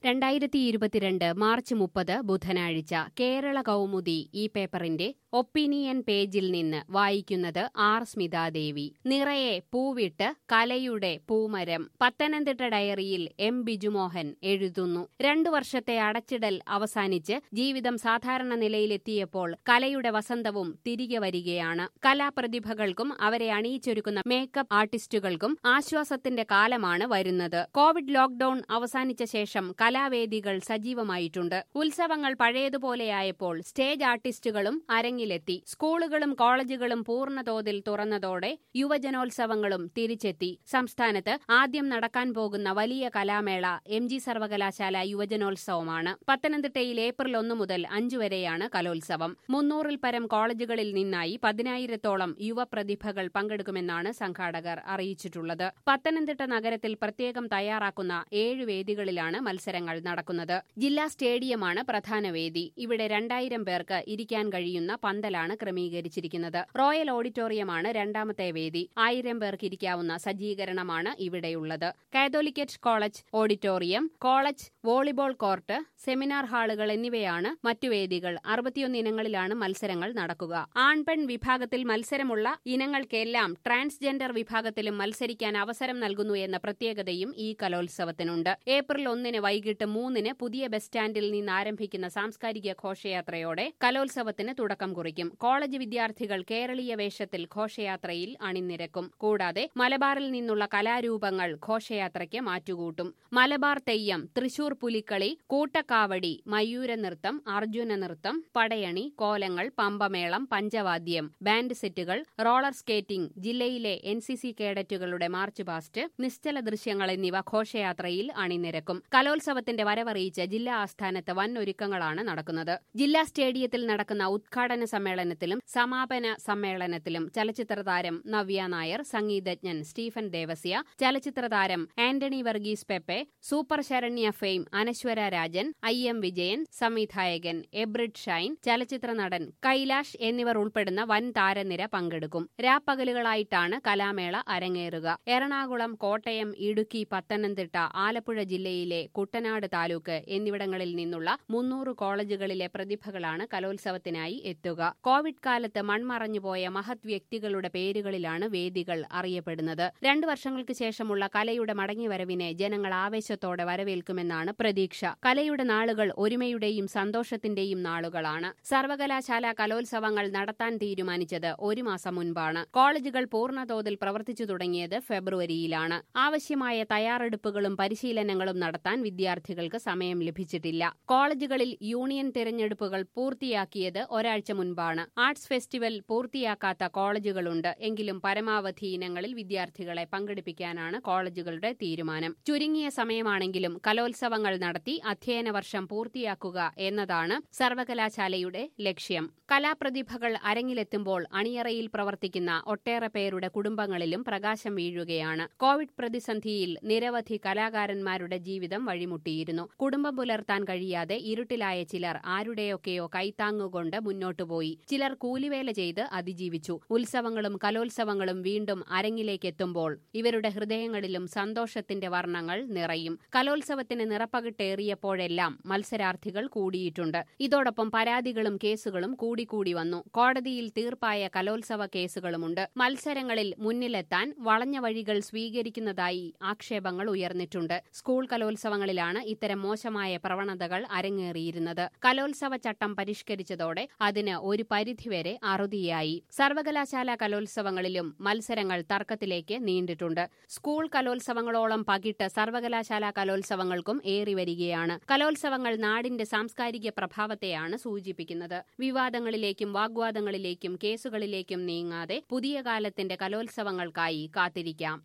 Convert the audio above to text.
രണ്ടായിരത്തി ഇരുപത്തിരണ്ട് മാർച്ച് മുപ്പത് ബുധനാഴ്ച കേരള കൗമുദി ഈ പേപ്പറിന്റെ ഒപ്പീനിയൻ പേജിൽ നിന്ന് വായിക്കുന്നത് ആർ സ്മിതാദേവി നിറയെ പൂവിട്ട് കലയുടെ പൂമരം പത്തനംതിട്ട ഡയറിയിൽ എം ബിജുമോഹൻ എഴുതുന്നു രണ്ടു വർഷത്തെ അടച്ചിടൽ അവസാനിച്ച് ജീവിതം സാധാരണ നിലയിലെത്തിയപ്പോൾ കലയുടെ വസന്തവും തിരികെ വരികയാണ് കലാപ്രതിഭകൾക്കും അവരെ അണിയിച്ചൊരുക്കുന്ന മേക്കപ്പ് ആർട്ടിസ്റ്റുകൾക്കും ആശ്വാസത്തിന്റെ കാലമാണ് വരുന്നത് കോവിഡ് ലോക്ഡൌൺ അവസാനിച്ച ശേഷം കലാവേദികൾ സജീവമായിട്ടുണ്ട് ഉത്സവങ്ങൾ പഴയതുപോലെയായപ്പോൾ സ്റ്റേജ് ആർട്ടിസ്റ്റുകളും അരങ്ങിലെത്തി സ്കൂളുകളും കോളേജുകളും പൂർണ്ണതോതിൽ തുറന്നതോടെ യുവജനോത്സവങ്ങളും തിരിച്ചെത്തി സംസ്ഥാനത്ത് ആദ്യം നടക്കാൻ പോകുന്ന വലിയ കലാമേള എം ജി സർവകലാശാല യുവജനോത്സവമാണ് പത്തനംതിട്ടയിൽ ഏപ്രിൽ ഒന്ന് മുതൽ അഞ്ചു വരെയാണ് കലോത്സവം മുന്നൂറിൽ പരം കോളേജുകളിൽ നിന്നായി പതിനായിരത്തോളം യുവപ്രതിഭകൾ പങ്കെടുക്കുമെന്നാണ് സംഘാടകർ അറിയിച്ചിട്ടുള്ളത് പത്തനംതിട്ട നഗരത്തിൽ പ്രത്യേകം തയ്യാറാക്കുന്ന ഏഴ് വേദികളിലാണ് മത്സരങ്ങൾ നടക്കുന്നത് ജില്ലാ സ്റ്റേഡിയമാണ് പ്രധാന വേദി ഇവിടെ രണ്ടായിരം പേർക്ക് ഇരിക്കാൻ കഴിയുന്ന പന്തലാണ് ക്രമീകരിച്ചിരിക്കുന്നത് റോയൽ ഓഡിറ്റോറിയമാണ് രണ്ടാമത്തെ വേദി ആയിരം പേർക്ക് ഇരിക്കാവുന്ന സജ്ജീകരണമാണ് ഇവിടെയുള്ളത് Catholicate college auditorium college volleyball court seminar ഹാളുകൾ എന്നിവയാണ് മറ്റു വേദികൾ അറുപത്തിയൊന്ന് ഇനങ്ങളിലാണ് മത്സരങ്ങൾ നടക്കുക ആൺപെൺ വിഭാഗത്തിൽ മത്സരമുള്ള ഇനങ്ങൾക്കെല്ലാം ട്രാൻസ്ജെൻഡർ വിഭാഗത്തിലും മത്സരിക്കാൻ അവസരം നൽകുന്നു എന്ന പ്രത്യേകതയും ഈ കലോത്സവത്തിനുണ്ട് ഏപ്രിൽ ഒന്നിന് വൈകിട്ട് മൂന്നിന് പുതിയ ബസ് സ്റ്റാൻഡിൽ നിന്ന് ആരംഭിക്കുന്ന സാംസ്കാരിക ഘോഷയാത്രയോടെ കലോത്സവത്തിന് തുടക്കം കുറിക്കും കോളേജ് വിദ്യാർത്ഥികൾ കേരളീയ വേഷത്തിൽ ഘോഷയാത്രയിൽ അണിനിരക്കും കൂടാതെ മലബാറിൽ നിന്നുള്ള കലാരൂപങ്ങൾ ഘോഷയാത്രയ്ക്ക് മാറ്റുകൂട്ടും മലബാർ തെയ്യം തൃശൂർ പുലിക്കളി കൂട്ടക്കാവടി മയൂര നൃത്തം അർജുന നൃത്തം പടയണി കോലങ്ങൾ പമ്പമേളം പഞ്ചവാദ്യം ബാൻഡ് സെറ്റുകൾ റോളർ സ്കേറ്റിംഗ് ജില്ലയിലെ എൻ സി സി കേഡറ്റുകളുടെ മാർച്ച് പാസ്റ്റ് നിശ്ചല ദൃശ്യങ്ങൾ എന്നിവ ഘോഷയാത്രയിൽ അണിനിരക്കും കലോത്സവത്തിന്റെ വരവറിയിച്ച് ജില്ലാ ആസ്ഥാനത്ത് വൻ ഒരുക്കങ്ങളാണ് നടക്കുന്നത് ജില്ലാ സ്റ്റേഡിയത്തിൽ നടക്കുന്ന ഉദ്ഘാടന സമ്മേളനത്തിലും സമാപന സമ്മേളനത്തിലും ചലച്ചിത്ര താരം നവ്യ നായർ സംഗീതജ്ഞൻ സ്റ്റീഫൻ ദേവസ്യ ചലച്ചിത്ര താരം Antony Varghese Pepe Super Sharanya fame Anaswara Rajan I M Vijayan സംവിധായകൻ എബ്രിഡ് ഷൈൻ ചലച്ചിത്ര നടൻ കൈലാഷ് എന്നിവർ ഉൾപ്പെടുന്ന വൻ താരനിര പങ്കെടുക്കും രാപ്പകലുകളായിട്ടാണ് കലാമേള അരങ്ങേറുക എറണാകുളം കോട്ടയം ഇടുക്കി പത്തനംതിട്ട ആലപ്പുഴ ജില്ലയിലെ കുട്ടനാട് താലൂക്ക് എന്നിവിടങ്ങളിൽ നിന്നുള്ള മുന്നൂറ് കോളേജുകളിലെ പ്രതിഭകളാണ് കലോത്സവത്തിനായി എത്തുക കോവിഡ് കാലത്ത് മൺമറഞ്ഞുപോയ മഹത് വ്യക്തികളുടെ പേരുകളിലാണ് വേദികൾ അറിയപ്പെടുന്നത് രണ്ടു വർഷങ്ങൾക്ക് ശേഷമുള്ള കലയുടെ മടങ്ങിവരവിനെ ജനങ്ങൾ ആവേശത്തോടെ വരവേൽക്കുമെന്നാണ് പ്രതീക്ഷ കലയുടെ നാളുകൾ ഒരുമയുടെയും സന്തോഷത്തിന്റെയും നാളുകളാണ് സർവകലാശാല കലോത്സവങ്ങൾ നടത്താൻ തീരുമാനിച്ചത് ഒരു മാസം മുൻപാണ് കോളേജുകൾ പൂർണ്ണതോതിൽ പ്രവർത്തിച്ചു തുടങ്ങിയത് ഫെബ്രുവരിയിലാണ് ആവശ്യമായ തയ്യാറെടുപ്പുകളും പരിശീലനങ്ങളും നടത്താൻ വിദ്യാർത്ഥികൾക്ക് സമയം ലഭിച്ചിട്ടില്ല കോളേജുകളിൽ യൂണിയൻ തിരഞ്ഞെടുപ്പുകൾ പൂർത്തിയാക്കിയത് ഒരാഴ്ച മുൻപാണ് ആർട്സ് ഫെസ്റ്റിവൽ പൂർത്തിയാക്കാത്ത കോളേജുകളുണ്ട് എങ്കിലും പരമാവധി ഇനങ്ങളിൽ വിദ്യാർത്ഥികളെ പങ്കെടുപ്പിക്കാനാണ് കോളേജുകളുടെ തീരുമാനം ചുരുങ്ങിയ സമയമാണെങ്കിലും കലോത്സവങ്ങൾ നടത്തി അധ്യയന വർഷം പൂർത്തിയാക്കുക എന്നതാണ് സർവകലാശാലയുടെ ലക്ഷ്യം കലാപ്രതിഭകൾ അരങ്ങിലെത്തുമ്പോൾ അണിയറയിൽ പ്രവർത്തിക്കുന്ന ഒട്ടേറെ പേരുടെ കുടുംബങ്ങളിലും പ്രകാശം വീഴുകയാണ് കോവിഡ് പ്രതിസന്ധിയിൽ നിരവധി കലാകാരന്മാരുടെ ജീവിതം വഴിമുട്ടിയിരുന്നു കുടുംബം പുലർത്താൻ കഴിയാതെ ഇരുട്ടിലായ ചിലർ ആരുടെയൊക്കെയോ കൈത്താങ്ങുകൊണ്ട് മുന്നോട്ടുപോയി ചിലർ കൂലിവേല ചെയ്ത് അതിജീവിച്ചു ഉത്സവങ്ങളും കലോത്സവങ്ങളും വീണ്ടും അരങ്ങിലേക്കെത്തുമ്പോൾ ഇവരുടെ ഹൃദയങ്ങളിലും സന്തോഷത്തിന്റെ വർണ്ണങ്ങൾ നിറയും കലോത്സവത്തിന് നിറപ്പകിട്ടേറിയപ്പോഴെല്ലാം മത്സരാർത്ഥികൾ കൂടിയിട്ടുണ്ട് ഇതോടൊപ്പം പരാതികളും കേസുകളും കൂടിക്കൂടി വന്നു കോടതിയിൽ തീർപ്പായ കലോത്സവ കേസുകളുമുണ്ട് മത്സരങ്ങളിൽ മുന്നിലെത്താൻ വളഞ്ഞ വഴികൾ സ്വീകരിക്കുന്നതായി ആക്ഷേപങ്ങൾ ഉയർന്നിട്ടുണ്ട് സ്കൂൾ കലോത്സവങ്ങളിലാണ് ഇത്തരം മോശമായ പ്രവണതകൾ അരങ്ങേറിയിരുന്നത് കലോത്സവ ചട്ടം പരിഷ്കരിച്ചതോടെ അതിന് ഒരു പരിധിവരെ അറുതിയായി സർവകലാശാല കലോത്സവങ്ങളിലും മത്സരങ്ങൾ തർക്കത്തിലേക്ക് നീണ്ടിട്ടുണ്ട് സ്കൂൾ കലോത്സവങ്ങളോളം പകിട്ട് സർവകലാശാല കലോത്സവങ്ങൾക്കും ഏറിവരികയാണ് കലോത്സവങ്ങൾ നാടിന്റെ സാംസ്കാരിക പ്രഭാവത്തെയാണ് സൂചിപ്പിക്കുന്നത് വിവാദങ്ങളിലേക്കും വാഗ്വാദങ്ങളിലേക്കും കേസുകളിലേക്കും നീങ്ങാതെ പുതിയ കാലത്തിന്റെ കലോത്സവങ്ങൾക്കായി കാത്തിരിക്കാം